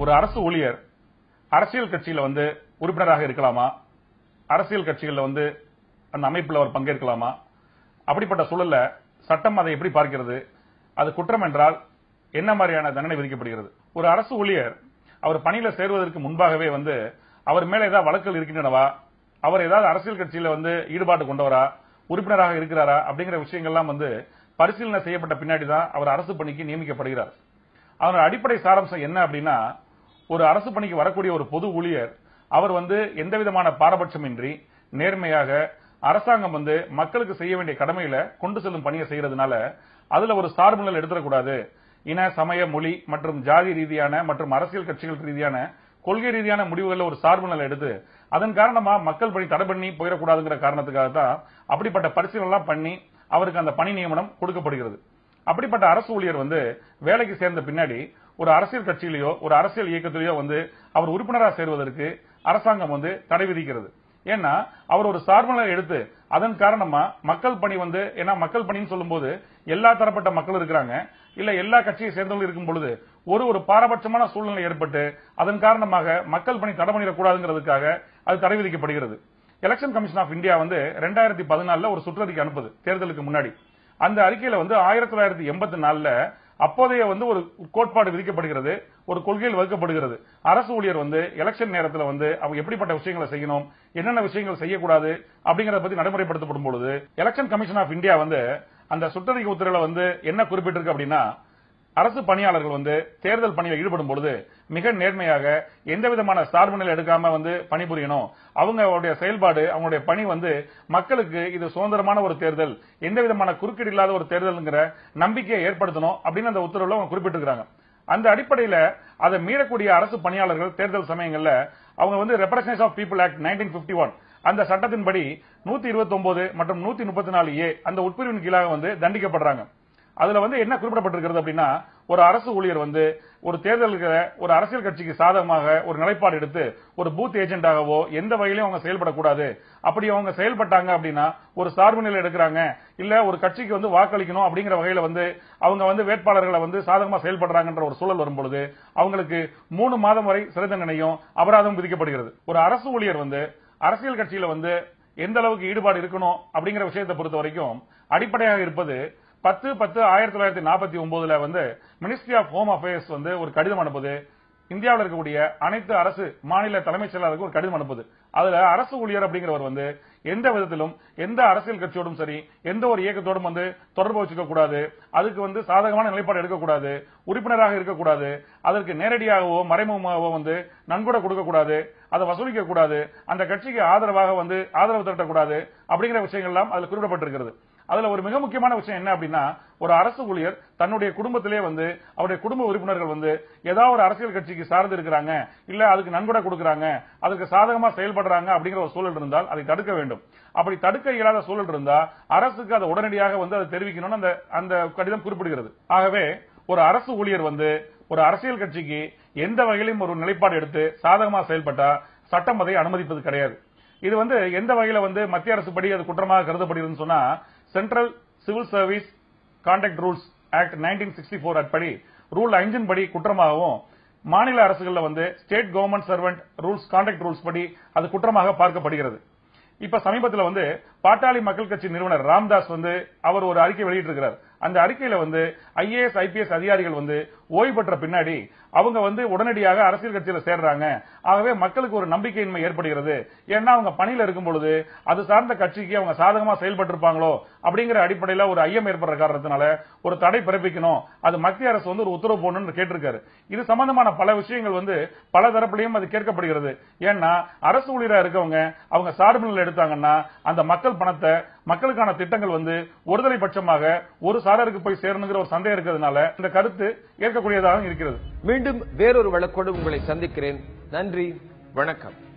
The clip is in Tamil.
ஒரு அரசு ஊழியர் அரசியல் கட்சியில வந்து உறுப்பினராக இருக்கலாமா அரசியல் கட்சிகள்ல வந்து அந்த அமைப்புல அவர் பங்கேற்கலாமா அப்படிப்பட்ட சூழல்ல சட்டம் அதை எப்படி பார்க்கிறது அது குற்றம் என்றால் என்ன மாதிரியான தண்டனை விதிக்கப்படுகிறது ஒரு அரசு ஊழியர் அவர் பணியில சேர்வதற்கு முன்பாகவே வந்து அவர் மேல ஏதாவது வழக்குகள் இருக்கின்றனவா அவர் ஏதாவது அரசியல் கட்சியில வந்து ஈடுபாடு கொண்டவரா உறுப்பினராக இருக்கிறாரா அப்படிங்கிற விஷயங்கள்லாம் வந்து பரிசீலனை செய்யப்பட்ட பின்னாடி தான் அவர் அரசு பணிக்கு நியமிக்கப்படுகிறார் அதனோட அடிப்படை சாராம்சம் என்ன அப்படின்னா ஒரு அரசு பணிக்கு வரக்கூடிய ஒரு பொது ஊழியர் அவர் வந்து எந்த விதமான பாரபட்சமின்றி நேர்மையாக அரசாங்கம் வந்து மக்களுக்கு செய்ய வேண்டிய கடமையில கொண்டு செல்லும் பணியை செய்யறதுனால அதுல ஒரு சார்பு நிலை எடுத்துடக்கூடாது இன சமய மொழி மற்றும் ஜாதி ரீதியான மற்றும் அரசியல் கட்சிகள் ரீதியான கொள்கை ரீதியான முடிவுகளில் ஒரு சார்பு நிலை எடுத்து அதன் காரணமா மக்கள் பணி தடை பண்ணி போயிடக்கூடாதுங்கிற காரணத்துக்காக தான் அப்படிப்பட்ட பரிசீலனை எல்லாம் பண்ணி அவருக்கு அந்த பணி நியமனம் கொடுக்கப்படுகிறது அப்படிப்பட்ட அரசு ஊழியர் வந்து வேலைக்கு சேர்ந்த பின்னாடி ஒரு அரசியல் கட்சியிலேயோ ஒரு அரசியல் இயக்கத்திலேயோ வந்து அவர் உறுப்பினராக சேர்வதற்கு அரசாங்கம் வந்து தடை விதிக்கிறது ஏன்னா அவர் ஒரு சார்புநிலை எடுத்து அதன் காரணமா மக்கள் பணி வந்து ஏன்னா மக்கள் பணின்னு சொல்லும்போது எல்லா தரப்பட்ட மக்கள் இருக்கிறாங்க இல்ல எல்லா கட்சியை சேர்ந்தவர்கள் இருக்கும் பொழுது ஒரு ஒரு பாரபட்சமான சூழ்நிலை ஏற்பட்டு அதன் காரணமாக மக்கள் பணி தடை பண்ணிடக்கூடாதுங்கிறதுக்காக அது தடை விதிக்கப்படுகிறது எலெக்ஷன் கமிஷன் ஆஃப் இந்தியா வந்து ரெண்டாயிரத்தி பதினாலுல ஒரு சுற்றறிக்கை அனுப்புது தேர்தலுக்கு முன்னாடி அந்த அறிக்கையில வந்து ஆயிரத்தி தொள்ளாயிரத்தி எண்பத்தி நாலுல அப்போதைய வந்து ஒரு கோட்பாடு விதிக்கப்படுகிறது ஒரு கொள்கையில் வகுக்கப்படுகிறது அரசு ஊழியர் வந்து எலெக்ஷன் நேரத்தில் வந்து அவங்க எப்படிப்பட்ட விஷயங்களை செய்யணும் என்னென்ன விஷயங்கள் செய்யக்கூடாது அப்படிங்கறத பத்தி நடைமுறைப்படுத்தப்படும் பொழுது எலெக்ஷன் கமிஷன் ஆஃப் இந்தியா வந்து அந்த சுற்றறிக்கை உத்தரவுல வந்து என்ன குறிப்பிட்டிருக்கு அப்படின்னா அரசு பணியாளர்கள் வந்து தேர்தல் பணியில் ஈடுபடும் பொழுது மிக நேர்மையாக எந்த விதமான சார்பு நிலை எடுக்காம வந்து பணிபுரியணும் அவங்களுடைய செயல்பாடு அவங்களுடைய பணி வந்து மக்களுக்கு இது சுதந்திரமான ஒரு தேர்தல் எந்த விதமான குறுக்கீடு இல்லாத ஒரு தேர்தல்ங்கிற நம்பிக்கையை ஏற்படுத்தணும் அப்படின்னு அந்த உத்தரவுல அவங்க குறிப்பிட்டிருக்காங்க அந்த அடிப்படையில அதை மீறக்கூடிய அரசு பணியாளர்கள் தேர்தல் சமயங்கள்ல அவங்க வந்து representation of people act nineteen fifty one அந்த சட்டத்தின்படி நூத்தி இருபத்தி ஒன்பது மற்றும் நூத்தி முப்பத்தி நாலு ஏ அந்த உட்பிரிவின் கீழாக வந்து தண்டிக்கப்படுறாங்க அதுல வந்து என்ன குறிப்பிடப்பட்டிருக்கிறது அப்படின்னா ஒரு அரசு ஊழியர் வந்து ஒரு தேர்தலுக்கு ஒரு அரசியல் கட்சிக்கு சாதகமாக ஒரு நிலைப்பாடு எடுத்து ஒரு பூத் ஏஜென்டாகவோ எந்த வகையிலும் அவங்க செயல்படக்கூடாது அப்படி அவங்க செயல்பட்டாங்க அப்படின்னா ஒரு சார்பு நிலை எடுக்கிறாங்க இல்ல ஒரு கட்சிக்கு வந்து வாக்களிக்கணும் அப்படிங்கிற வகையில வந்து அவங்க வந்து வேட்பாளர்களை வந்து சாதகமா செயல்படுறாங்கன்ற ஒரு சூழல் வரும் பொழுது அவங்களுக்கு மூணு மாதம் வரை சிறை தண்டனையும் அபராதம் விதிக்கப்படுகிறது ஒரு அரசு ஊழியர் வந்து அரசியல் கட்சியில வந்து எந்த அளவுக்கு ஈடுபாடு இருக்கணும் அப்படிங்கிற விஷயத்தை பொறுத்த வரைக்கும் அடிப்படையாக இருப்பது பத்து பத்து ஆயிரத்தி தொள்ளாயிரத்தி நாற்பத்தி ஒன்பதுல வந்து மினிஸ்ட்ரி ஆஃப் ஹோம் அஃபேர்ஸ் வந்து ஒரு கடிதம் அனுப்புது இந்தியாவில் இருக்கக்கூடிய அனைத்து அரசு மாநில தலைமைச் செயலாளருக்கு ஒரு கடிதம் அனுப்புது அதுல அரசு ஊழியர் அப்படிங்கிறவர் வந்து எந்த விதத்திலும் எந்த அரசியல் கட்சியோடும் சரி எந்த ஒரு இயக்கத்தோடும் வந்து தொடர்பு வச்சுக்க கூடாது அதுக்கு வந்து சாதகமான நிலைப்பாடு எடுக்கக்கூடாது உறுப்பினராக இருக்கக்கூடாது அதற்கு நேரடியாகவோ மறைமுகமாகவோ வந்து நன்கொடை கொடுக்கக்கூடாது அதை வசூலிக்க கூடாது அந்த கட்சிக்கு ஆதரவாக வந்து ஆதரவு திரட்டக்கூடாது அப்படிங்கிற விஷயங்கள்லாம் அதுல குறிப்பிடப்பட்டிருக்கிறது அதுல ஒரு மிக முக்கியமான விஷயம் என்ன அப்படின்னா ஒரு அரசு ஊழியர் தன்னுடைய குடும்பத்திலே வந்து அவருடைய குடும்ப உறுப்பினர்கள் வந்து ஏதாவது ஒரு அரசியல் கட்சிக்கு சார்ந்து இருக்கிறாங்க இல்ல அதுக்கு நன்கொடை கொடுக்கறாங்க அதுக்கு சாதகமா செயல்படுறாங்க அப்படிங்கிற ஒரு சூழல் இருந்தால் அதை தடுக்க வேண்டும் அப்படி தடுக்க இயலாத சூழல் இருந்தா அரசுக்கு அதை உடனடியாக வந்து அதை தெரிவிக்கணும்னு அந்த அந்த கடிதம் குறிப்பிடுகிறது ஆகவே ஒரு அரசு ஊழியர் வந்து ஒரு அரசியல் கட்சிக்கு எந்த வகையிலும் ஒரு நிலைப்பாடு எடுத்து சாதகமா செயல்பட்டா சட்டம் அதை அனுமதிப்பது கிடையாது இது வந்து எந்த வகையில வந்து மத்திய அரசு படி அது குற்றமாக கருதப்படுகிறதுன்னு சொன்னா central civil service conduct rules act nineteen sixty four அட்படி ரூல் ஐந்தின் படி குற்றமாகவும் மாநில அரசுகள்ல வந்து state government servant rules conduct rules படி அது குற்றமாக பார்க்கப்படுகிறது இப்ப சமீபத்தில் வந்து பாட்டாளி மக்கள் கட்சி நிறுவனர் ராம்தாஸ் வந்து அவர் ஒரு அறிக்கை வெளியிட்டிருக்கிறார் அந்த அறிக்கையில வந்து ஐஏஎஸ் ஐபிஎஸ் அதிகாரிகள் வந்து ஓய்வு பெற்ற பின்னாடி அவங்க வந்து உடனடியாக அரசியல் கட்சியில சேர்றாங்க ஆகவே மக்களுக்கு ஒரு நம்பிக்கையின்மை ஏற்படுகிறது ஏன்னா அவங்க பணியில இருக்கும் பொழுது அது சார்ந்த கட்சிக்கு அவங்க சாதகமா செயல்பட்டு இருப்பாங்களோ அப்படிங்கிற அடிப்படையில ஒரு ஐயம் ஏற்படுற காரணத்தினால ஒரு தடை பிறப்பிக்கணும் அது மத்திய அரசு வந்து ஒரு உத்தரவு போடணும்னு கேட்டிருக்காரு இது சம்பந்தமான பல விஷயங்கள் வந்து பல தரப்புலையும் அது கேட்கப்படுகிறது ஏன்னா அரசு ஊழியரா இருக்கவங்க அவங்க சார்பு நிலை எடுத்தாங்கன்னா அந்த மக்கள் பணத்தை மக்களுக்கான திட்டங்கள் வந்து ஒருதலை பட்சமாக ஒரு சாரருக்கு போய் சேரணுங்கிற ஒரு சந்தேகம் இருக்கிறதுனால இந்த கருத்து ஏற்கக்கூடியதாக இருக்கிறது மீண்டும் வேறொரு வழக்கோடு உங்களை சந்திக்கிறேன் நன்றி வணக்கம்